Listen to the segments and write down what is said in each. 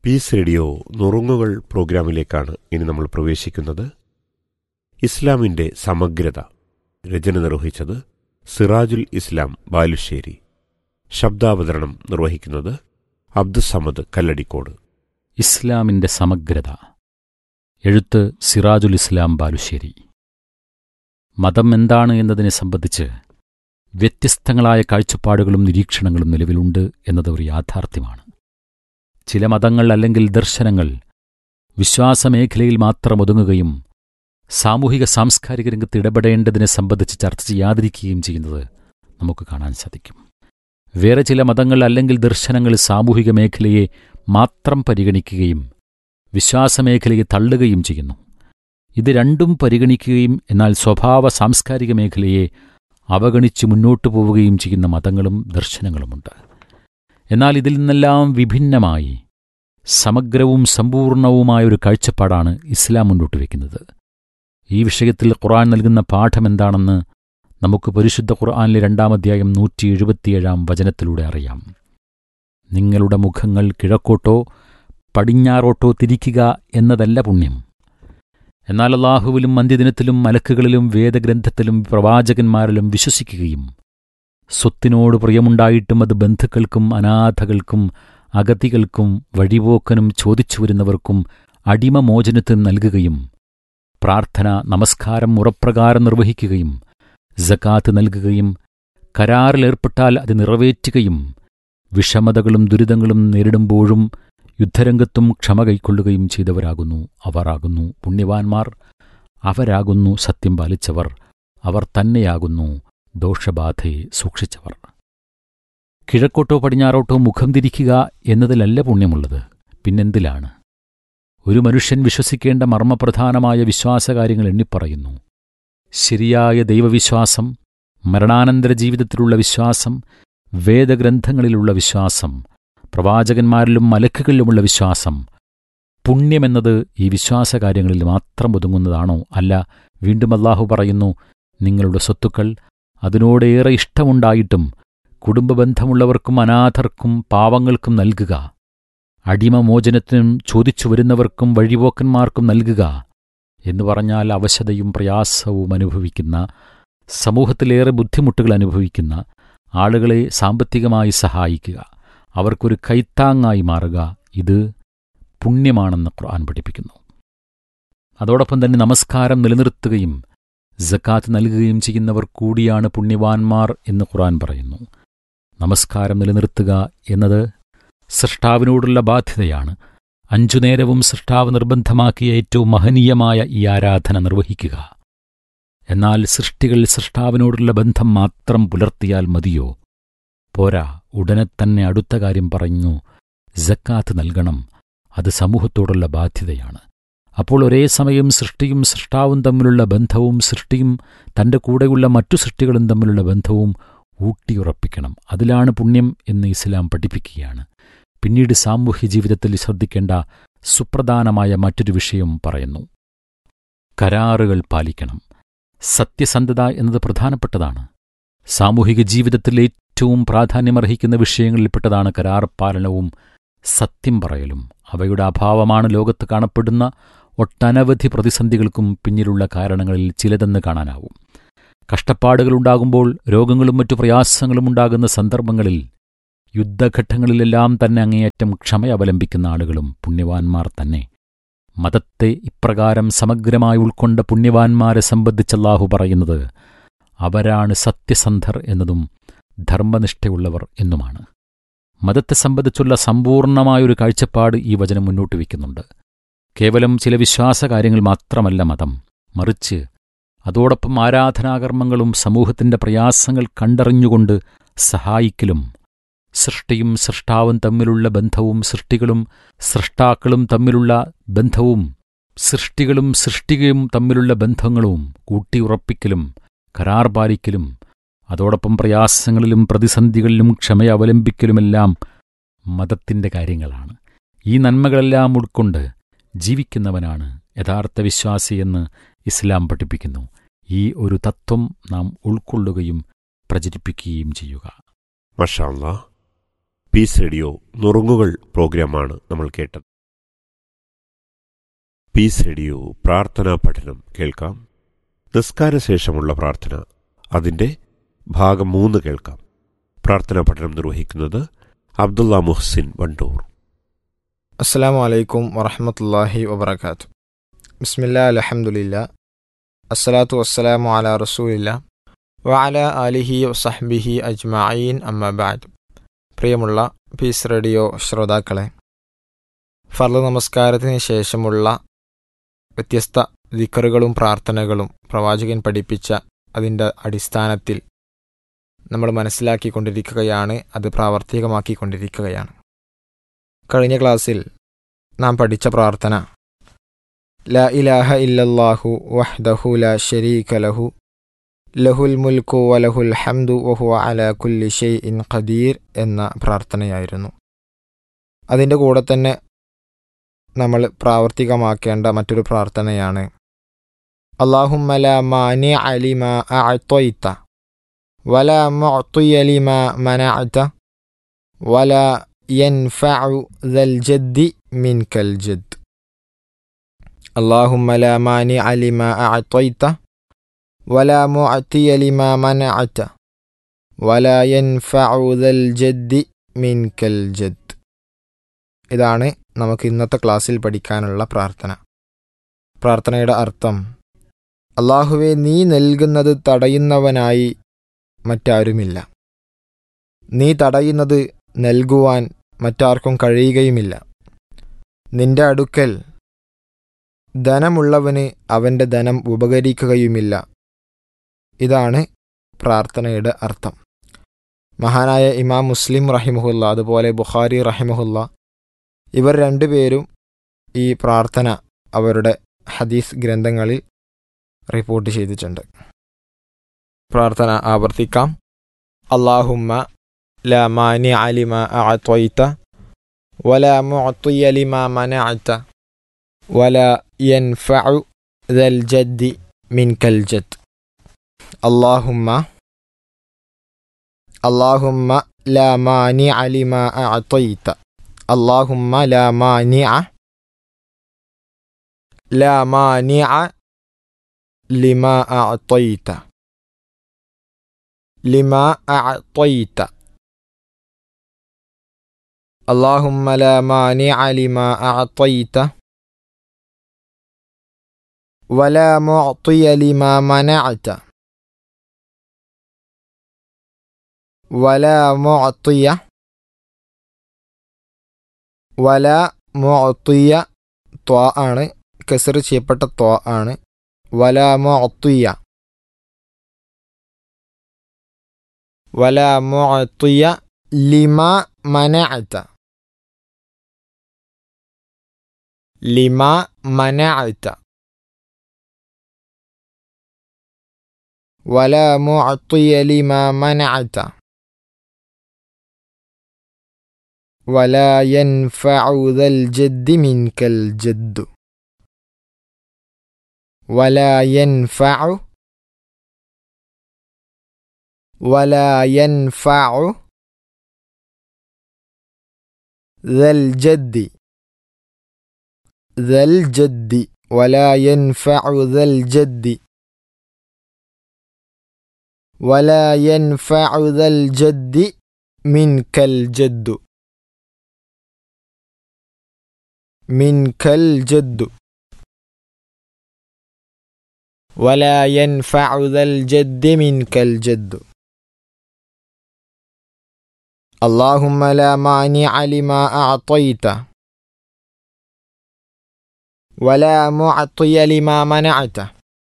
piece radio നുറുങ്ങുകൾ പ്രോഗ്രാമിലേക്കാണ് ഇനി നമ്മൾ പ്രവേശിക്കുന്നത് ഇസ്ലാമിൻ്റെ സമഗ്രത രചന നിർവഹിച്ചത് സിറാജുൽ ഇസ്ലാം ബാലുശ്ശേരി ശബ്ദാവതരണം നിർവഹിക്കുന്നത് അബ്ദുസമദ് കല്ലടിക്കോട് ഇസ്ലാമിന്റെ സമഗ്രത എഴുത്ത് സിറാജുൽ ഇസ്ലാം ബാലുശ്ശേരി മതം എന്താണ് എന്നതിനെ സംബന്ധിച്ച് വ്യത്യസ്തങ്ങളായ കാഴ്ചപ്പാടുകളും നിരീക്ഷണങ്ങളും നിലവിലുണ്ട് എന്നത് ഒരു യാഥാർത്ഥ്യമാണ് ചില മതങ്ങൾ അല്ലെങ്കിൽ ദർശനങ്ങൾ വിശ്വാസമേഖലയിൽ മാത്രം ഒതുങ്ങുകയും സാമൂഹിക സാംസ്കാരിക രംഗത്ത് ഇടപെടേണ്ടതിനെ സംബന്ധിച്ച് ചർച്ച ചെയ്യാതിരിക്കുകയും ചെയ്യുന്നത് നമുക്ക് കാണാൻ സാധിക്കും വേറെ ചില മതങ്ങൾ അല്ലെങ്കിൽ ദർശനങ്ങൾ സാമൂഹിക മേഖലയെ മാത്രം പരിഗണിക്കുകയും വിശ്വാസമേഖലയെ തള്ളുകയും ചെയ്യുന്നു ഇത് രണ്ടും പരിഗണിക്കുകയും എന്നാൽ സ്വഭാവ സാംസ്കാരിക മേഖലയെ അവഗണിച്ച് മുന്നോട്ടു പോവുകയും ചെയ്യുന്ന മതങ്ങളും ദർശനങ്ങളുമുണ്ട് എന്നാൽ ഇതിൽ നിന്നെല്ലാം വിഭിന്നമായി സമഗ്രവും സമ്പൂർണവുമായ ഒരു കാഴ്ചപ്പാടാണ് ഇസ്ലാം മുന്നോട്ട് വയ്ക്കുന്നത് ഈ വിഷയത്തിൽ ഖുർആൻ നൽകുന്ന പാഠമെന്താണെന്ന് നമുക്ക് പരിശുദ്ധ ഖുർആനിലെ രണ്ടാമധ്യായം നൂറ്റി എഴുപത്തിയേഴാം വചനത്തിലൂടെ അറിയാം നിങ്ങളുടെ മുഖങ്ങൾ കിഴക്കോട്ടോ പടിഞ്ഞാറോട്ടോ തിരിക്കുക എന്നതല്ല പുണ്യം എന്നാൽ അള്ളാഹുവിലും അന്ത്യദിനത്തിലും മലക്കുകളിലും വേദഗ്രന്ഥത്തിലും പ്രവാചകന്മാരിലും വിശ്വസിക്കുകയും സ്വത്തിനോട് പ്രിയമുണ്ടായിട്ടും അത് ബന്ധുക്കൾക്കും അനാഥകൾക്കും അഗതികൾക്കും വഴിപോക്കനും ചോദിച്ചു വരുന്നവർക്കും അടിമമോചനത്തിന് നൽകുകയും പ്രാർത്ഥന നമസ്കാരം മുറപ്രകാരം നിർവഹിക്കുകയും ജക്കാത്ത് നൽകുകയും കരാറിലേർപ്പെട്ടാൽ അത് നിറവേറ്റുകയും വിഷമതകളും ദുരിതങ്ങളും നേരിടുമ്പോഴും യുദ്ധരംഗത്തും ക്ഷമ കൈക്കൊള്ളുകയും ചെയ്തവരാകുന്നു അവരാകുന്നു പുണ്യവാന്മാർ അവരാകുന്നു സത്യം പാലിച്ചവർ അവർ തന്നെയാകുന്നു ദോഷബാധയെ സൂക്ഷിച്ചവർ കിഴക്കോട്ടോ പടിഞ്ഞാറോട്ടോ മുഖം തിരിക്കുക എന്നതിലല്ല പുണ്യമുള്ളത് പിന്നെന്തിലാണ് ഒരു മനുഷ്യൻ വിശ്വസിക്കേണ്ട മർമ്മപ്രധാനമായ വിശ്വാസകാര്യങ്ങൾ എണ്ണിപ്പറയുന്നു ശരിയായ ദൈവവിശ്വാസം മരണാനന്തര ജീവിതത്തിലുള്ള വിശ്വാസം വേദഗ്രന്ഥങ്ങളിലുള്ള വിശ്വാസം പ്രവാചകന്മാരിലും മലക്കുകളിലുമുള്ള വിശ്വാസം പുണ്യമെന്നത് ഈ വിശ്വാസകാര്യങ്ങളിൽ മാത്രം ഒതുങ്ങുന്നതാണോ അല്ല വീണ്ടും അല്ലാഹു പറയുന്നു നിങ്ങളുടെ സ്വത്തുക്കൾ അതിനോടേറെ ഇഷ്ടമുണ്ടായിട്ടും കുടുംബബന്ധമുള്ളവർക്കും അനാഥർക്കും പാവങ്ങൾക്കും നൽകുക അടിമമോചനത്തിനും ചോദിച്ചു വരുന്നവർക്കും വഴിപോക്കന്മാർക്കും നൽകുക എന്നു പറഞ്ഞാൽ അവശതയും പ്രയാസവും അനുഭവിക്കുന്ന സമൂഹത്തിലേറെ ബുദ്ധിമുട്ടുകൾ അനുഭവിക്കുന്ന ആളുകളെ സാമ്പത്തികമായി സഹായിക്കുക അവർക്കൊരു കൈത്താങ്ങായി മാറുക ഇത് പുണ്യമാണെന്ന് ഖുർആൻ പഠിപ്പിക്കുന്നു അതോടൊപ്പം തന്നെ നമസ്കാരം നിലനിർത്തുകയും ജക്കാത്ത് നൽകുകയും ചെയ്യുന്നവർ കൂടിയാണ് പുണ്യവാന്മാർ എന്ന് ഖുർആൻ പറയുന്നു നമസ്കാരം നിലനിർത്തുക എന്നത് സൃഷ്ടാവിനോടുള്ള ബാധ്യതയാണ് അഞ്ചു നേരവും സൃഷ്ടാവ് നിർബന്ധമാക്കിയ ഏറ്റവും മഹനീയമായ ഈ ആരാധന നിർവഹിക്കുക എന്നാൽ സൃഷ്ടികൾ സൃഷ്ടാവിനോടുള്ള ബന്ധം മാത്രം പുലർത്തിയാൽ മതിയോ പോരാ ഉടനെ തന്നെ അടുത്ത കാര്യം പറഞ്ഞു ജക്കാത്ത് നൽകണം അത് സമൂഹത്തോടുള്ള ബാധ്യതയാണ് അപ്പോൾ ഒരേ സമയം സൃഷ്ടിയും സൃഷ്ടാവും തമ്മിലുള്ള ബന്ധവും സൃഷ്ടിയും തന്റെ കൂടെയുള്ള മറ്റു സൃഷ്ടികളും തമ്മിലുള്ള ബന്ധവും ഊട്ടിയുറപ്പിക്കണം അതിലാണ് പുണ്യം എന്ന് ഇസ്ലാം പഠിപ്പിക്കുകയാണ് പിന്നീട് സാമൂഹ്യ ജീവിതത്തിൽ ശ്രദ്ധിക്കേണ്ട സുപ്രധാനമായ മറ്റൊരു വിഷയം പറയുന്നു കരാറുകൾ പാലിക്കണം സത്യസന്ധത എന്നത് പ്രധാനപ്പെട്ടതാണ് സാമൂഹിക ജീവിതത്തിൽ ഏറ്റവും പ്രാധാന്യമർഹിക്കുന്ന വിഷയങ്ങളിൽപ്പെട്ടതാണ് കരാർ പാലനവും സത്യം പറയലും അവയുടെ അഭാവമാണ് ലോകത്ത് കാണപ്പെടുന്ന ഒട്ടനവധി പ്രതിസന്ധികൾക്കും പിന്നിലുള്ള കാരണങ്ങളിൽ ചിലതെന്ന് കാണാനാവും കഷ്ടപ്പാടുകളുണ്ടാകുമ്പോൾ രോഗങ്ങളും മറ്റു പ്രയാസങ്ങളും ഉണ്ടാകുന്ന സന്ദർഭങ്ങളിൽ യുദ്ധഘട്ടങ്ങളിലെല്ലാം തന്നെ അങ്ങേയറ്റം ക്ഷമ അവലംബിക്കുന്ന ആളുകളും പുണ്യവാന്മാർ തന്നെ മതത്തെ ഇപ്രകാരം സമഗ്രമായി ഉൾക്കൊണ്ട പുണ്യവാന്മാരെ സംബന്ധിച്ചല്ലാഹു പറയുന്നത് അവരാണ് സത്യസന്ധർ എന്നതും ധർമ്മനിഷ്ഠയുള്ളവർ എന്നുമാണ് മതത്തെ സംബന്ധിച്ചുള്ള സമ്പൂർണമായൊരു കാഴ്ചപ്പാട് ഈ വചനം മുന്നോട്ട് വയ്ക്കുന്നുണ്ട് കേവലം ചില വിശ്വാസകാര്യങ്ങൾ മാത്രമല്ല മതം മറിച്ച് അതോടൊപ്പം ആരാധനാകർമ്മങ്ങളും സമൂഹത്തിന്റെ പ്രയാസങ്ങൾ കണ്ടറിഞ്ഞുകൊണ്ട് സഹായിക്കലും സൃഷ്ടിയും സൃഷ്ടാവും തമ്മിലുള്ള ബന്ധവും സൃഷ്ടികളും സൃഷ്ടാക്കളും തമ്മിലുള്ള ബന്ധവും സൃഷ്ടികളും സൃഷ്ടികയും തമ്മിലുള്ള ബന്ധങ്ങളും കൂട്ടിയുറപ്പിക്കലും കരാർ പാലിക്കലും അതോടൊപ്പം പ്രയാസങ്ങളിലും പ്രതിസന്ധികളിലും ക്ഷമ അവലംബിക്കലുമെല്ലാം മതത്തിന്റെ കാര്യങ്ങളാണ് ഈ നന്മകളെല്ലാം ഉൾക്കൊണ്ട് ജീവിക്കുന്നവനാണ് യഥാർത്ഥ വിശ്വാസിയെന്ന് ഇസ്ലാം പഠിപ്പിക്കുന്നു ഈ ഒരു തത്വം നാം ഉൾക്കൊള്ളുകയും പ്രചരിപ്പിക്കുകയും ചെയ്യുക മഷാല്ല പീസ് റേഡിയോ നുറുങ്ങുകൾ പ്രോഗ്രാമാണ് നമ്മൾ കേട്ടത് പീസ് റേഡിയോ പ്രാർത്ഥനാ പഠനം കേൾക്കാം നിസ്കാരശേഷമുള്ള പ്രാർത്ഥന അതിൻ്റെ ഭാഗം മൂന്ന് കേൾക്കാം പ്രാർത്ഥനാ പഠനം നിർവഹിക്കുന്നത് അബ്ദുള്ള മുഹ്സിൻ വണ്ടൂർ അസ്സാം വലൈക്കും വറഹമത്തല്ലാഹി വബർക്കാത്തു ബിസ്മില്ലാ അലഹമുല്ല അസ്സലാത്തു വസ്സലാമു അല റസൂലില്ല വഅല ആലിഹി വസഹ്ബിഹി അജ്മഈൻ അമ്മബാദ് പ്രിയമുള്ള പീസ് റേഡിയോ ശ്രോതാക്കളെ ഫർദ് നമസ്കാരത്തിന് ശേഷമുള്ള വ്യത്യസ്ത ദിക്കറുകളും പ്രാർത്ഥനകളും പ്രവാചകൻ പഠിപ്പിച്ച അതിൻ്റെ അടിസ്ഥാനത്തിൽ നമ്മൾ മനസ്സിലാക്കിക്കൊണ്ടിരിക്കുകയാണ് അത് പ്രാവർത്തികമാക്കിക്കൊണ്ടിരിക്കുകയാണ് കഴിഞ്ഞ ക്ലാസ്സിൽ നാം പഠിച്ച പ്രാർത്ഥന ല ഇലാഹ ഇല്ലല്ലാഹു വഹ്ദഹു ല ശരീക ലഹു ലഹുൽ മുൽക്കു വലഹുൽ ഹംദു വഹു അല കുല്ലി ഷെയ് ഇൻ ഖദീർ എന്ന പ്രാർത്ഥനയായിരുന്നു അതിൻ്റെ കൂടെ തന്നെ നമ്മൾ പ്രാവർത്തികമാക്കേണ്ട മറ്റൊരു പ്രാർത്ഥനയാണ് അള്ളാഹുമ്മല മാനി അലിമ അഅത്വയ്ത വല മുഅ്തിയ ലിമ മനഅത വല ينفع ذا الجد منك الجد اللهم لا مانع لما أعطيت ولا معطي لما منعت ولا ينفع ذا الجد منك الجد ഇതാണ് നമുക്ക് ഇന്നത്തെ ക്ലാസ്സിൽ പഠിക്കാനുള്ള പ്രാർത്ഥന പ്രാർത്ഥനയുടെ അർത്ഥം അള്ളാഹുവെ നീ നൽകുന്നത് തടയുന്നവനായി മറ്റാരുമില്ല നീ തടയുന്നത് നൽകുവാൻ മറ്റാർക്കും കഴിയുകയുമില്ല നിന്റെ അടുക്കൽ ധനമുള്ളവന് അവൻ്റെ ധനം ഉപകരിക്കുകയുമില്ല ഇതാണ് പ്രാർത്ഥനയുടെ അർത്ഥം മഹാനായ ഇമാം മുസ്ലിം റഹിമുല്ല അതുപോലെ ബുഖാരി റഹിമുല്ല ഇവർ രണ്ടുപേരും ഈ പ്രാർത്ഥന അവരുടെ ഹദീസ് ഗ്രന്ഥങ്ങളിൽ റിപ്പോർട്ട് ചെയ്തിട്ടുണ്ട് പ്രാർത്ഥന ആവർത്തിക്കാം അള്ളാഹുമ്മ لا مانع لما أعطيت ولا معطي لما منعت ولا ينفع ذا الجد منك الجد اللهم اللهم لا مانع لما أعطيت اللهم لا مانع لا مانع لما أعطيت لما أعطيت اللهم لا مانع لما أعطيت ولا معطي لما منعت ولا معطي ولا معطي ത്വ ആണ് കസർ ചെയ്യപ്പെട്ട ത്വ ആണ് വല മുഅത്തിയ വല മുഅത്തിയ ലിമ മനഅത لما منعت ولا معطي لما منعت ولا ينفع ذا الجد منك الجد ولا ينفع ولا ينفع ذا الجد ذا الجد ولا ينفع ذا الجد ولا ينفع ذا الجد منك الجد منك الجد ولا ينفع ذا الجد منك الجد اللهم لا مانع لما أعطيت ولا معطي لما منعت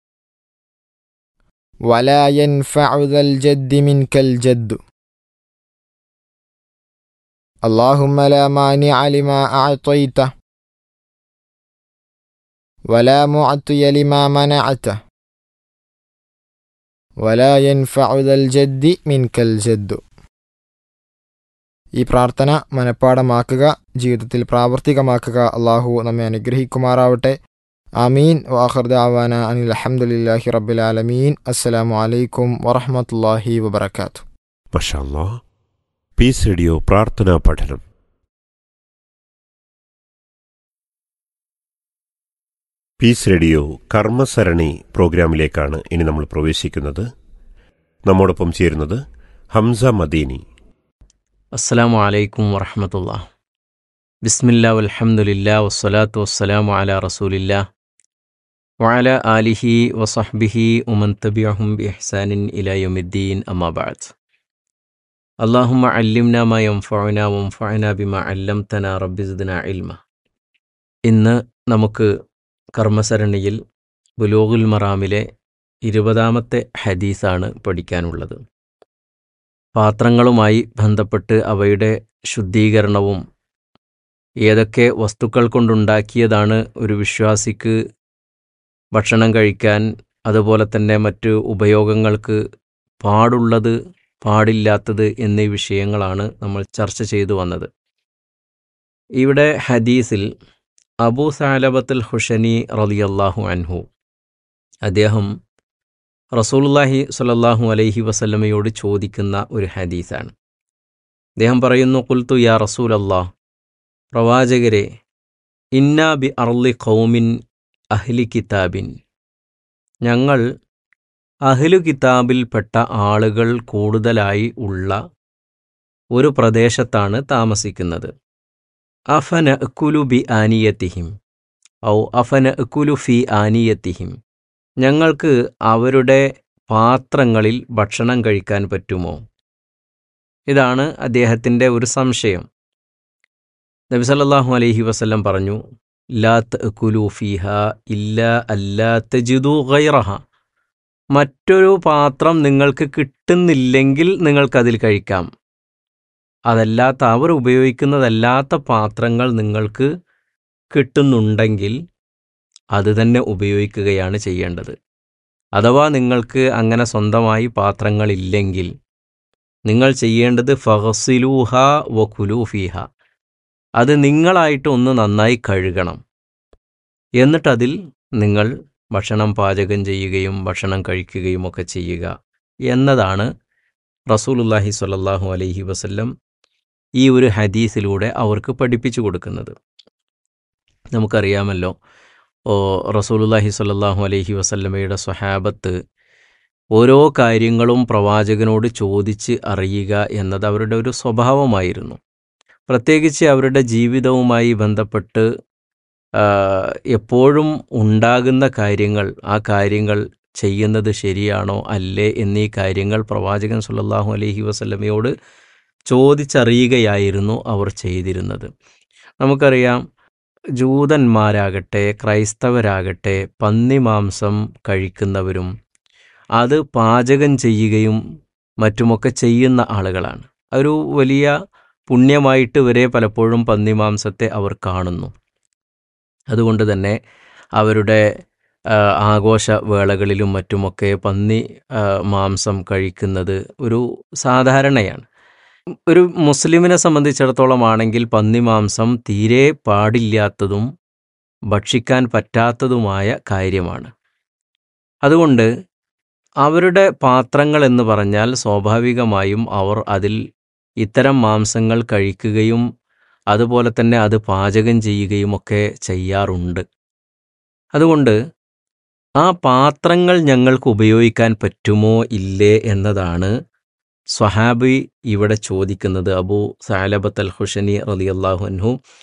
ولا ينفع ذا الجد منك الجد اللهم لا مانع لما أعطيت ولا معطي لما منعت ولا ينفع ذا الجد منك الجد ഈ പ്രാർത്ഥന മനഃപ്പാടമാക്കുക ജീവിതത്തിൽ പ്രാവർത്തികമാക്കുക അള്ളാഹു നമ്മെ അനുഗ്രഹിക്കുമാറാവട്ടെ ആമീൻ വാഹർദ ആവാന അനിൽ അഹമ്മദില്ലാഹി റബ്ബിൽ ആലമീൻ അസ്സലാമു അലൈക്കും വറഹമത്തല്ലാഹി വബർക്കാത്തു മഷാല്ലാ പീസ് റേഡിയോ പ്രാർത്ഥനാ പഠനം പീസ് റേഡിയോ കർമ്മസരണി പ്രോഗ്രാമിലേക്കാണ് ഇനി നമ്മൾ പ്രവേശിക്കുന്നത് നമ്മോടൊപ്പം ചേരുന്നത് ഹംസ മദീനി അസ്സലാമു അലൈക്കും വറഹമത്തുള്ള ബിസ്മില്ല വൽഹംദുലില്ലാ വസ്സലാത്തു വസ്സലാമു അല റസൂലില്ലാ വഅല ആലിഹി വസഹ്ബിഹി ഉമൻ തബിഅഹും ബി ഇഹ്സാനിൻ ഇലാ യൗമിദ്ദീൻ അമ്മാ ബഅദ് അല്ലാഹുമ്മ അല്ലിംനാ മാ യൻഫഉനാ വൻഫഅനാ ബിമാ അല്ലംതനാ റബ്ബി സിദ്നാ ഇൽമ ഇന്ന് നമുക്ക് കർമ്മസരണിയിൽ ബുലൂഗുൽ മറാമിലെ ഇരുപതാമത്തെ ഹദീസാണ് പഠിക്കാനുള്ളത് പാത്രങ്ങളുമായി ബന്ധപ്പെട്ട് അവയുടെ ശുദ്ധീകരണവും ഏതൊക്കെ വസ്തുക്കൾ കൊണ്ടുണ്ടാക്കിയതാണ് ഒരു വിശ്വാസിക്ക് ഭക്ഷണം കഴിക്കാൻ അതുപോലെ തന്നെ മറ്റ് ഉപയോഗങ്ങൾക്ക് പാടുള്ളത് പാടില്ലാത്തത് എന്നീ വിഷയങ്ങളാണ് നമ്മൾ ചർച്ച ചെയ്തു വന്നത് ഇവിടെ ഹദീസിൽ അബൂ സാലബത്തുൽ ഹുഷനി റളിയല്ലാഹു അൻഹു അദ്ദേഹം റസൂലുള്ളാഹി സ്വല്ലല്ലാഹു അലൈഹി വസല്ലമയോട് ചോദിക്കുന്ന ഒരു ഹദീസാണ് അദ്ദേഹം പറയുന്നു കുൽത്തു യാ റസൂൽ അള്ളാഹ് പ്രവാചകരെ ഇന്നാ ബി അർലി ഖൗമിൻ അഹ്ലി കിതാബിൻ ഞങ്ങൾ അഹ്ലു കിതാബിൽപ്പെട്ട ആളുകൾ കൂടുതലായി ഉള്ള ഒരു പ്രദേശത്താണ് താമസിക്കുന്നത് അഫന അക്കുലു ബി ആനിയത്തിഹിം ഔ അഫന അക്കുലു ഫി ആനിയത്തിഹിം ഞങ്ങൾക്ക് അവരുടെ പാത്രങ്ങളിൽ ഭക്ഷണം കഴിക്കാൻ പറ്റുമോ ഇതാണ് അദ്ദേഹത്തിൻ്റെ ഒരു സംശയം നബി സല്ലല്ലാഹു അലൈഹി വസല്ലം പറഞ്ഞു ലാ തഅകുലു ഫീഹ ഇല്ല അല്ലാ തജിദു ഗൈറഹ മറ്റൊരു പാത്രം നിങ്ങൾക്ക് കിട്ടുന്നില്ലെങ്കിൽ നിങ്ങൾക്കതിൽ കഴിക്കാം അതല്ലാത്ത അവർ ഉപയോഗിക്കുന്നതല്ലാത്ത പാത്രങ്ങൾ നിങ്ങൾക്ക് കിട്ടുന്നുണ്ടെങ്കിൽ അത് തന്നെ ഉപയോഗിക്കുകയാണ് ചെയ്യേണ്ടത് അഥവാ നിങ്ങൾക്ക് അങ്ങനെ സ്വന്തമായി പാത്രങ്ങളില്ലെങ്കിൽ നിങ്ങൾ ചെയ്യേണ്ടത് ഫഹസിലൂഹ വ കുലൂഫീഹ അത് നിങ്ങളായിട്ട് ഒന്ന് നന്നായി കഴുകണം എന്നിട്ടതിൽ നിങ്ങൾ ഭക്ഷണം പാചകം ചെയ്യുകയും ഭക്ഷണം കഴിക്കുകയും ഒക്കെ ചെയ്യുക എന്നതാണ് റസൂലുല്ലാഹി സ്വല്ലല്ലാഹു അലൈഹി വസല്ലം ഈ ഒരു ഹദീസിലൂടെ അവർക്ക് പഠിപ്പിച്ചു കൊടുക്കുന്നത് നമുക്കറിയാമല്ലോ ഓ റസൂലുല്ലാഹി സ്വല്ലല്ലാഹു അലൈഹി വസല്ലമയുടെ സ്വഹാബത്ത് ഓരോ കാര്യങ്ങളും പ്രവാചകനോട് ചോദിച്ച് അറിയുക എന്നത് അവരുടെ ഒരു സ്വഭാവമായിരുന്നു പ്രത്യേകിച്ച് അവരുടെ ജീവിതവുമായി ബന്ധപ്പെട്ട് എപ്പോഴും ഉണ്ടാകുന്ന കാര്യങ്ങൾ ആ കാര്യങ്ങൾ ചെയ്യുന്നത് ശരിയാണോ അല്ലേ എന്നീ കാര്യങ്ങൾ പ്രവാചകൻ സുല്ലല്ലാഹു അലൈഹി വസല്ലമയോട് ചോദിച്ചറിയുകയായിരുന്നു അവർ ചെയ്തിരുന്നത് നമുക്കറിയാം ജൂതന്മാരാകട്ടെ ക്രൈസ്തവരാകട്ടെ പന്നിമാംസം കഴിക്കുന്നവരും അത് പാചകം ചെയ്യുകയും മറ്റുമൊക്കെ ചെയ്യുന്ന ആളുകളാണ് ഒരു വലിയ പുണ്യമായിട്ട് വരെ പലപ്പോഴും പന്നിമാംസത്തെ അവർ കാണുന്നു അതുകൊണ്ട് തന്നെ അവരുടെ ആഘോഷവേളകളിലും മറ്റുമൊക്കെ പന്നി മാംസം കഴിക്കുന്നത് ഒരു സാധാരണയാണ് ഒരു മുസ്ലിമിനെ സംബന്ധിച്ചിടത്തോളം ആണെങ്കിൽ പന്നിമാംസം തീരെ പാടില്ലാത്തതും ഭക്ഷിക്കാൻ പറ്റാത്തതുമായ കാര്യമാണ് അതുകൊണ്ട് അവരുടെ പാത്രങ്ങൾ എന്ന് പറഞ്ഞാൽ സ്വാഭാവികമായും അവർ അതിൽ ഇത്തരം മാംസങ്ങൾ കഴിക്കുകയും അതുപോലെ തന്നെ അത് പാചകം ചെയ്യുകയും ഒക്കെ ചെയ്യാറുണ്ട് അതുകൊണ്ട് ആ പാത്രങ്ങൾ ഞങ്ങൾക്ക് ഉപയോഗിക്കാൻ പറ്റുമോ ഇല്ലേ എന്നതാണ് സ്വഹാബി ഇവിടെ ചോദിക്കുന്നത് അബൂ സാലബത്ത് അൽ ഹുഷനി റലിയല്ലാഹു അൻഹു